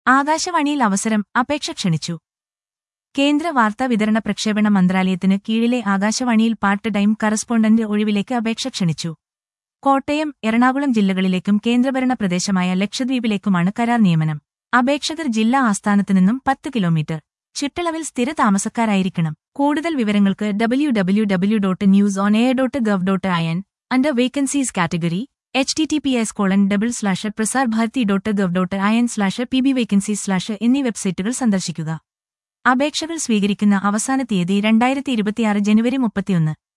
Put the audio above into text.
ആകാശവാണിയിൽ അവസരം അപേക്ഷ ക്ഷണിച്ചു കേന്ദ്ര വാർത്താ വിതരണ പ്രക്ഷേപണ മന്ത്രാലയത്തിന് കീഴിലെ ആകാശവാണിയിൽ പാർട്ട് ടൈം കറസ്പോണ്ടന്റ് ഒഴിവിലേക്ക് അപേക്ഷ ക്ഷണിച്ചു കോട്ടയം എറണാകുളം ജില്ലകളിലേക്കും കേന്ദ്രഭരണ പ്രദേശമായ ലക്ഷദ്വീപിലേക്കുമാണ് കരാർ നിയമനം അപേക്ഷകർ ജില്ലാ ആസ്ഥാനത്ത് നിന്നും പത്ത് കിലോമീറ്റർ ചുറ്റളവിൽ സ്ഥിര താമസക്കാരായിരിക്കണം കൂടുതൽ വിവരങ്ങൾക്ക് W W W dot news on air dot gov dot I N under vacancies category H T T P S colon double slash Prasar Bharati dot gov dot I N slash P B vacancies slash എന്നീ വെബ്സൈറ്റുകൾ സന്ദർശിക്കുക അപേക്ഷകൾ സ്വീകരിക്കുന്ന അവസാന തീയതി രണ്ടായിരത്തി ഇരുപത്തിയാറ് ജനുവരി മുപ്പത്തിയൊന്ന്